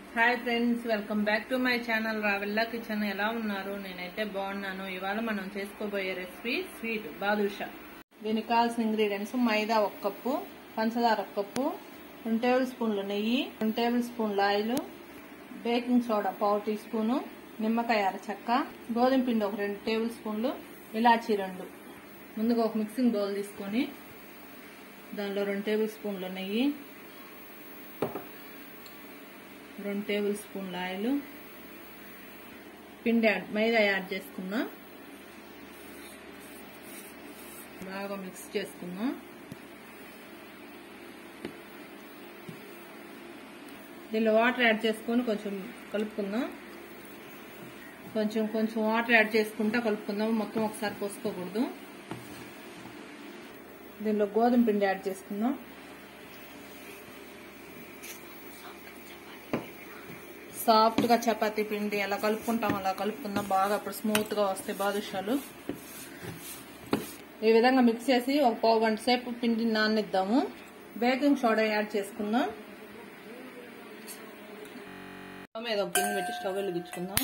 hi friends welcome back to my channel Ravella kitchen ఎలా ఉన్నారు నేనైతే బాగున్నాను ఇవాళ మనం చేసుకోబోయే రెసిపీ స్వీట్ బాదుషా దీనికి కావాల్సిన ఇంగ్రీడియంట్స్ మైదా ఒక కప్పు పంచదార ఒక కప్పు రెండు టేబుల్ స్పూన్లు నెయ్యి రెండు టేబుల్ స్పూన్లు ఆయిల్ బేకింగ్ సోడా పావు టీ స్పూను నిమ్మకాయ అర చెక్క గోధుమ పిండి ఒక రెండు టేబుల్ స్పూన్లు ఇలాచీ రెండు ముందుగా ఒక మిక్సింగ్ బౌల్ తీసుకొని దానిలో రెండు టేబుల్ స్పూన్లు నెయ్యి రెండు టేబుల్ స్పూన్ల ఆయిల్ పిండి యాడ్ మైదా యాడ్ చేసుకుందాం బాగా మిక్స్ చేసుకుందాం దీనిలో వాటర్ యాడ్ చేసుకొని కొంచెం కలుపుకుందాం కొంచెం కొంచెం వాటర్ యాడ్ చేసుకుంటా కలుపుకుందాం మొత్తం ఒకసారి పోసుకోకూడదు దీనిలో గోధుమ పిండి యాడ్ చేసుకుందాం సాఫ్ట్ గా చపాతీ పిండి ఎలా కలుపుకుంటాం అలా కలుపుకుందాం బాగా అప్పుడు స్మూత్ గా వస్తాయి బాదుషాలు ఈ విధంగా మిక్స్ చేసి ఒక పావు గంట సేపు పిండి నాననిద్దాము బేకింగ్ సోడా యాడ్ చేసుకుందాం స్టవ్ మీద ఒక గిన్నె పెట్టి స్టవ్ వెలిగించుకుందాం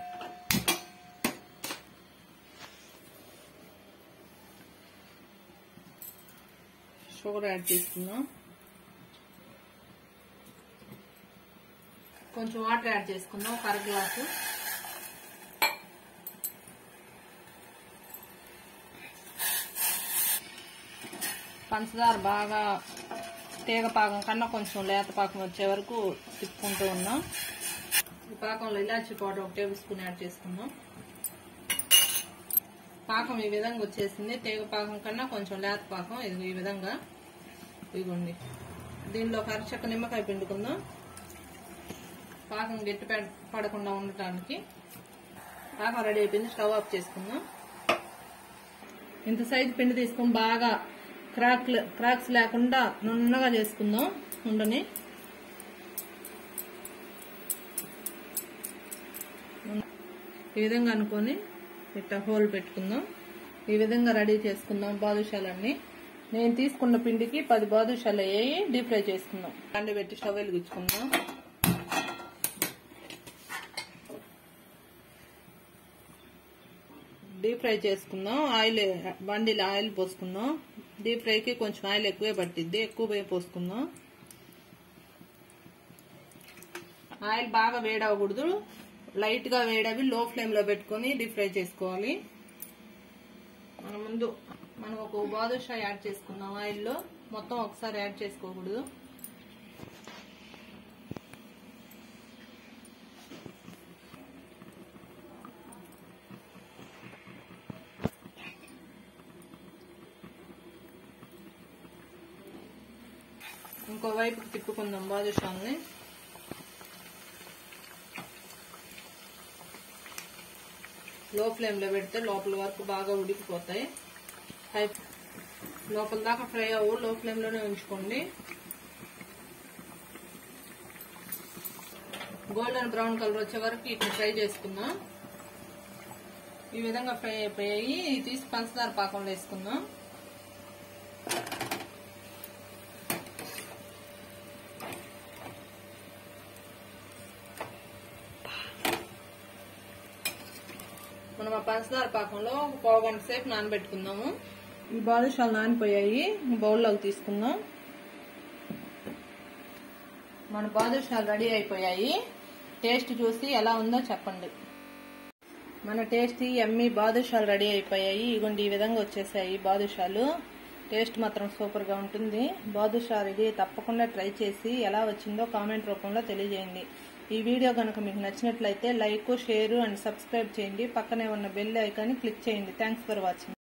షుగర్ యాడ్ చేసుకుందాం కొంచెం వాటర్ యాడ్ చేసుకుందాం ఒక అర గ్లాసు పంచదార బాగా తీగ పాకం కన్నా కొంచెం లేత పాకం వచ్చే వరకు తిప్పుకుంటూ ఉన్నాం ఈ పాకంలో ఇలాచీ పౌడర్ ఒక టేబుల్ స్పూన్ యాడ్ చేసుకుందాం పాకం ఈ విధంగా వచ్చేసింది తీగ పాకం కన్నా కొంచెం లేత పాకం ఇది ఈ విధంగా ఇదిగోండి దీనిలో ఒక అరచక్క నిమ్మకాయ పిండుకుందాం పాకం గట్టి పడకుండా ఉండటానికి పాకం రెడీ అయిపోయింది స్టవ్ ఆఫ్ చేసుకుందాం ఇంత సైజు పిండి తీసుకొని బాగా క్రాక్ క్రాక్స్ లేకుండా నున్నగా చేసుకుందాం ఉండని ఈ విధంగా అనుకొని ఇట్లా హోల్ పెట్టుకుందాం ఈ విధంగా రెడీ చేసుకుందాం బాదుషాలన్నీ నేను తీసుకున్న పిండికి పది బాదుషాలు అయ్యాయి డీప్ ఫ్రై చేసుకుందాం అండి పెట్టి స్టవ్ వెలిగించుకుందాం డీప్ ఫ్రై చేసుకుందాం ఆయిల్ బండిలో ఆయిల్ పోసుకుందాం డీప్ ఫ్రైకి కొంచెం ఆయిల్ ఎక్కువే పట్టిద్ది ఎక్కువ పోయి పోసుకుందాం ఆయిల్ బాగా వేడవకూడదు లైట్ గా వేడవి లో ఫ్లేమ్ లో పెట్టుకుని డీప్ ఫ్రై చేసుకోవాలి మన ముందు మనం ఒక బాదుషా యాడ్ చేసుకుందాం ఆయిల్లో మొత్తం ఒకసారి యాడ్ చేసుకోకూడదు ఇంకో వైపుకి తిప్పుకుందాం బాదుషాల్ని లో ఫ్లేమ్ లో పెడితే లోపల వరకు బాగా ఉడికిపోతాయి హై లోపల దాకా ఫ్రై అవ్వు లో ఫ్లేమ్ లోనే ఉంచుకోండి గోల్డెన్ బ్రౌన్ కలర్ వచ్చే వరకు ఇట్లా ఫ్రై చేసుకుందాం ఈ విధంగా ఫ్రై అయిపోయాయి తీసి పంచదార పాకంలో వేసుకుందాం మనం ఆ పంచదార పాకంలో ఒక పావు గంట సేపు నానబెట్టుకుందాము ఈ బాదుషాలు నానిపోయాయి బౌల్లోకి తీసుకుందాం మన బాదుషాలు రెడీ అయిపోయాయి టేస్ట్ చూసి ఎలా ఉందో చెప్పండి మన టేస్టీ ఎమ్మి బాదుషాలు రెడీ అయిపోయాయి ఇగోండి ఈ విధంగా వచ్చేసాయి బాదుషాలు టేస్ట్ మాత్రం సూపర్ గా ఉంటుంది బాదుషా రెడీ తప్పకుండా ట్రై చేసి ఎలా వచ్చిందో కామెంట్ రూపంలో తెలియజేయండి ఈ వీడియో కనుక మీకు నచ్చినట్లయితే లైక్ షేర్ అండ్ సబ్స్క్రైబ్ చేయండి పక్కనే ఉన్న బెల్ ఐకాన్ని క్లిక్ చేయండి థ్యాంక్స్ ఫర్ వాచింగ్